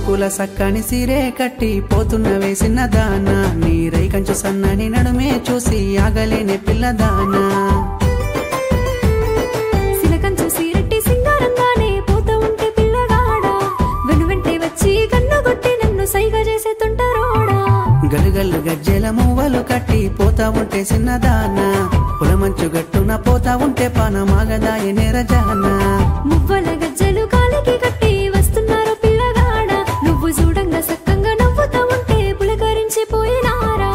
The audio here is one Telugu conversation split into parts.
సోకుల సక్కని సిరే కట్టి పోతున్న వేసిన దాన నీరై కంచు సన్నని నడుమే చూసి ఆగలేని పిల్లదానా సిలకంచు సీరట్టి సింగారంగానే పోతూ ఉంటే పిల్లగాడా వెను వెంటే వచ్చి కన్ను కొట్టి నన్ను సైగ చేసే తుంటరోడా గలుగల్లు గజ్జెల మువ్వలు కట్టి పోతా ఉంటే చిన్నదానా పొలమంచు గట్టున పోతా ఉంటే పానమాగదాయ నెరజానా మువ్వల గజ్జలు కాలికి కట్టి వస్తున్నారు పిల్లగాడా నువ్వు చూడంగా సక్కంగా నవ్వుతా ఉంటే పులకరించి పోయినారా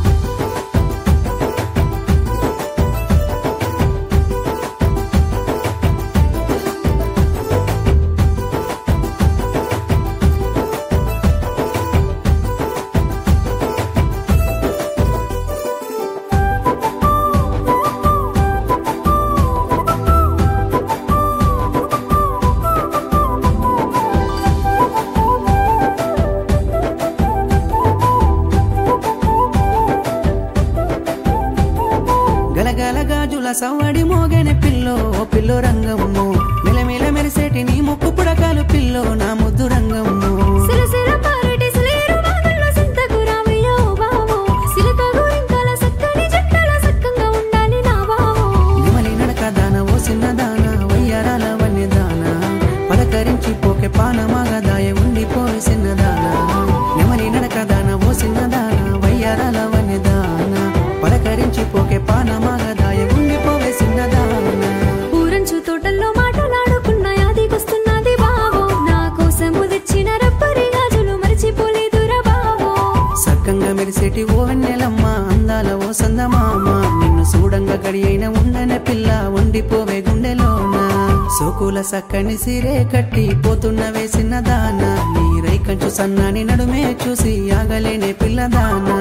గలగల గాజుల సవ్వడి మోగని పిల్లో ఓ పిల్లో రంగమ్ము మెలమెల మెరిసేటి నీ ముక్కు పుడకాలు పిల్లో నా ముద్దు రంగమ్ము సిరసిర పారెటి సిలేరు వాగుల్లో సింతకు రావయ్యో బావో సిలక గోరింకల సక్కని జట్టల సక్కంగా ఉండాలి నా బావో నిమలి నడక దాన ఓ చిన్న దాన వయ్యారాల వన్య దాన పలకరించి పోకే పానమాగదాయ ఉండిపోయి చిన్నదాన నిమలి నడక దాన ఓ చిన్న దాన వయ్యారాల వన్య దాన పలకరించి పోకే పానమాగదాయ ఉండిపోవే చిన్నదాన ఊరంచు తోటల్లో మాటలాడుకున్న యాదికొస్తున్నది బావో నా కోసము తెచ్చిన రబ్బరి గాజులు మరిచిపోలేదురా బావో సక్కంగా మెరిసేటి ఓ వెన్నెలమ్మ అందాల ఓ సందమామ నిన్ను చూడంగా గడి అయిన ఉండన పిల్ల ఉండిపోవే గుండెలోన సోకుల సక్కని సిరే కట్టి పోతున్న వేసిన దాన నీరై కంచు సన్నాని నడుమే చూసి ఆగలేనే పిల్లదానా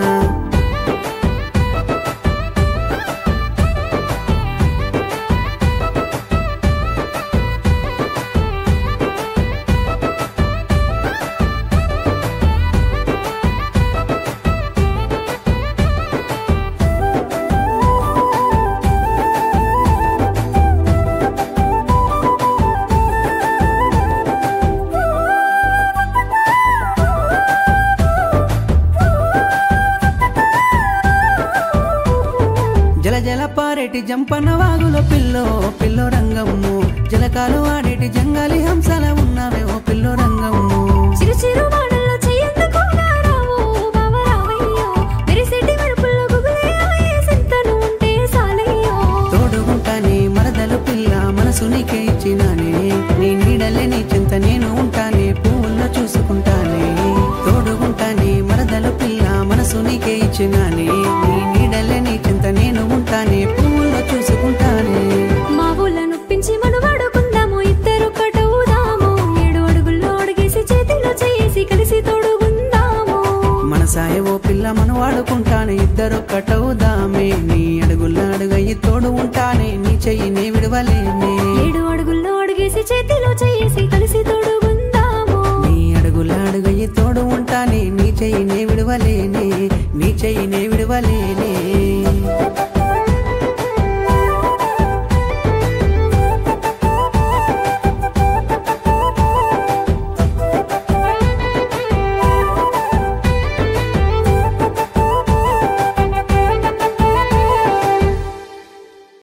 జల జల పారేటి జంపన వాగులో పిల్లో పిల్లో రంగమ్ము జలకాలు ఆడేటి జంగాలి హంసల ఉన్నావే ఓ పిల్లో రంగమ్ము చిరు చిరు వాడల్లో చెయ్యందుకు రావో బావ రావయ్యో మెరిసెట్టి మెరుపుల్లో గుబులే ఆయే సింతను ఉంటే సాలయ్యో తోడుగుంటానే మరదలు పిల్ల మనసు నీకే ఇచ్చినానే నీ నీడలే నీ చింత నేను ఉంటానే పువ్వుల్లో చూసుకుంటానే తోడుగుంటానే మరదలు పిల్ల మనసు నీకే ఇచ్చినానే నీ నీడలే నీ చింత నేను ఉంటానే పువ్వుల్లో చూసుకుంటానే మా ఊళ్ళ నొప్పించి మనం వాడుకుందాము ఇద్దరు కటవుదాము ఏడు అడుగుల్లో అడిగేసి చేతిలో చేసి కలిసి తోడుగుందాము మన సాయ ఓ పిల్ల మనం వాడుకుంటానే ఇద్దరు కటవుదామే నీ అడుగుల్లో అడుగయ్యి తోడు ఉంటానే నీ చెయ్యి నే విడవలేనే ఏడు అడుగుల్లో అడిగేసి చేతిలో చేసి కలిసి తోడుగుందాము నీ అడుగుల అడుగయ్యి తోడు ఉంటానే నీ చెయ్యి నే విడవలేనే నీ చెయ్యి నే విడవలేనే